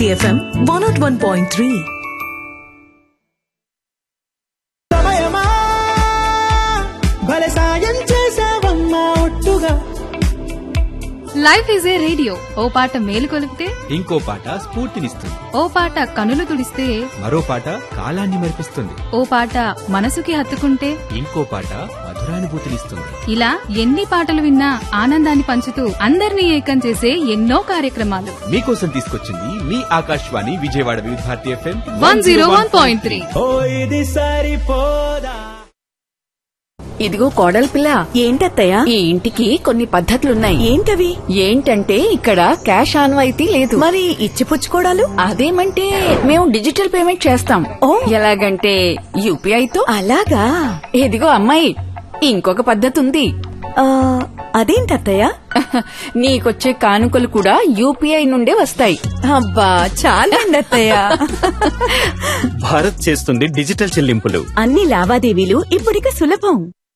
FM one nought one point three సమయమా భలే సాయం చేసావమ్మా ఒట్టుగా లైఫ్ ఈజ్ ఏ రేడియో ఓ పాట మేలు కొలిపితే ఇంకో పాట స్ఫూర్తినిస్తుంది ఓ పాట కనులు తుడిస్తే మరో పాట కాలాన్ని మరిపిస్తుంది ఓ పాట మనసుకి హత్తుకుంటే ఇంకో పాట మధురానుభూతినిస్తుంది ఇలా ఎన్ని పాటలు విన్నా ఆనందాన్ని పంచుతూ అందరినీ ఏకం చేసే ఎన్నో కార్యక్రమాలు మీకోసం తీసుకొచ్చింది మీ Akashvani Vijayawada Vividh Bharati FM one zero one point three ఓ ఇది సరిపోదా ఇదిగో కోడలి పిల్ల ఏంటత్తయ్య ఈ ఇంటికి కొన్ని పద్ధతులున్నాయి ఏంటవి ఏంటంటే ఇక్కడ క్యాష్ ఆన్వాయితీ లేదు మరి ఇచ్చిపుచ్చుకోడాలు అదేమంటే మేము డిజిటల్ పేమెంట్ చేస్తాం ఓ. ఎలాగంటే యూపీఐ తో అలాగా ఇదిగో అమ్మాయి ఇంకొక పద్ధతి ఉంది ఆ, అదేంటత్తయ్య నీకొచ్చే కానుకలు కూడా యూపీఐ నుండే వస్తాయి అబ్బా చాలండి అత్తయ్య భారత్ చేస్తుంది డిజిటల్ చెల్లింపులు అన్ని లావాదేవీలు ఇప్పుడిక సులభం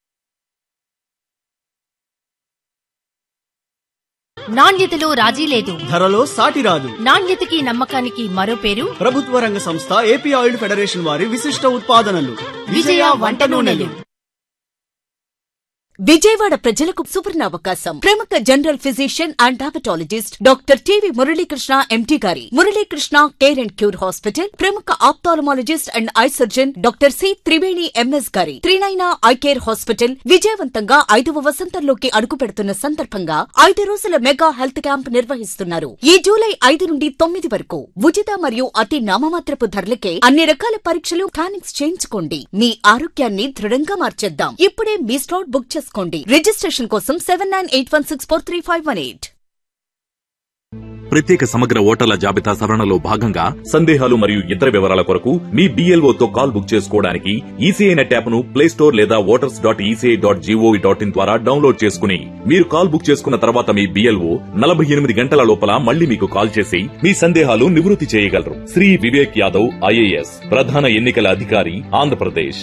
నాణ్యతలో రాజీ లేదు ధరలో సాటి రాదు నాణ్యతకి నమ్మకానికి మరో పేరు ప్రభుత్వ రంగ సంస్థ ఏపీ ఆయిల్ ఫెడరేషన్ వారి విశిష్ట ఉత్పాదనలు విజయ వంట నూనెలు విజయవాడ ప్రజలకు సువర్ణ అవకాశం ప్రముఖ general physician and diabetologist doctor TV Muralikrishna MD గారి Muralikrishna care and cure hospital ప్రముఖ ophthalmologist and eye surgeon doctor C Triveni MS గారి త్రినైనా ఐ కేర్ హాస్పిటల్ విజయవంతంగా ఐదవ వసంతంలోకి అడుగు పెడుతున్న సందర్భంగా ఐదు రోజుల మెగా హెల్త్ క్యాంప్ నిర్వహిస్తున్నారు ఈ జూలై ఐదు నుండి తొమ్మిది వరకు ఉచిత మరియు అతి నామమాత్రపు ధరలకే అన్ని రకాల పరీక్షలు స్కానింగ్స్ చేయించుకోండి మీ ఆరోగ్యాన్ని దృఢంగా మార్చేద్దాం ఇప్పుడే మీ స్లాట్ బుక్ చేసుకోండి రిజిస్ట్రేషన్ కోసం seven nine eight one six four three five one eight ప్రత్యేక సమగ్ర ఓటర్ల జాబితా సవరణలో భాగంగా సందేహాలు మరియు ఇతర వివరాల కొరకు మీ BLO తో కాల్ బుక్ చేసుకోవడానికి ఈసీఐ నెట్ యాప్ ను ప్లే స్టోర్ లేదా voters dot ECI dot gov dot in ద్వారా డౌన్లోడ్ చేసుకుని మీరు కాల్ బుక్ చేసుకున్న తర్వాత మీ బిఎల్ఓ నలభై ఎనిమిది గంటల లోపల మళ్ళీ మీకు కాల్ చేసి మీ సందేహాలు నివృత్తి చేయగలరు శ్రీ వివేక్ యాదవ్ ఐఏఎస్ ప్రధాన ఎన్నికల అధికారి ఆంధ్రప్రదేశ్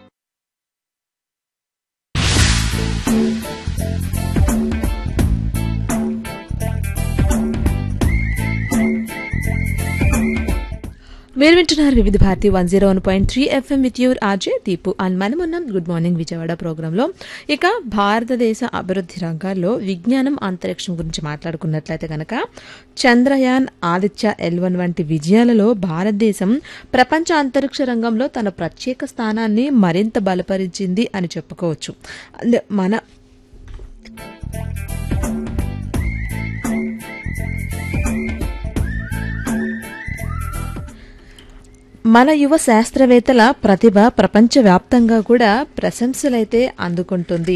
మీరు వింటున్నారు Vividh Bharati one zero one point three FM with your RJ Deepu and మనం ఉన్నాం గుడ్ మార్నింగ్ విజయవాడ ప్రోగ్రాంలో ఇక భారతదేశ అభివృద్ధి రంగాల్లో విజ్ఞానం అంతరిక్షం గురించి మాట్లాడుకున్నట్లయితే కనుక చంద్రయాన్ ఆదిత్య ఎల్ వన్ వంటి విజయాలలో భారతదేశం ప్రపంచ అంతరిక్ష రంగంలో తన ప్రత్యేక స్థానాన్ని మరింత బలపరిచింది అని చెప్పుకోవచ్చు అండ్ మన మన యువ శాస్త్రవేత్తల ప్రతిభ ప్రపంచవ్యాప్తంగా కూడా ప్రశంసలైతే అందుకుంటుంది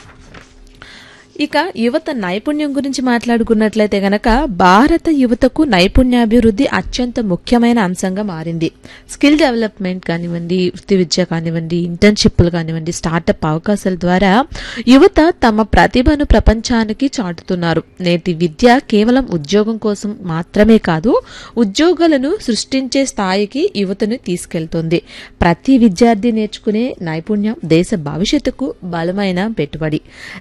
ఇక యువత నైపుణ్యం గురించి మాట్లాడుకున్నట్లయితే గనక భారత యువతకు నైపుణ్యాభివృద్ధి అత్యంత ముఖ్యమైన అంశంగా మారింది స్కిల్ డెవలప్మెంట్ కానివ్వండి వృత్తి విద్య కానివ్వండి ఇంటర్న్షిప్లు కానివ్వండి స్టార్టప్ అవకాశాల ద్వారా యువత తమ ప్రతిభను ప్రపంచానికి చాటుతున్నారు నేటి విద్య కేవలం ఉద్యోగం కోసం మాత్రమే కాదు ఉద్యోగాలను సృష్టించే స్థాయికి యువతను తీసుకెళ్తుంది ప్రతి విద్యార్థి నేర్చుకునే నైపుణ్యం దేశ భవిష్యత్తుకు బలమైన పెట్టుబడి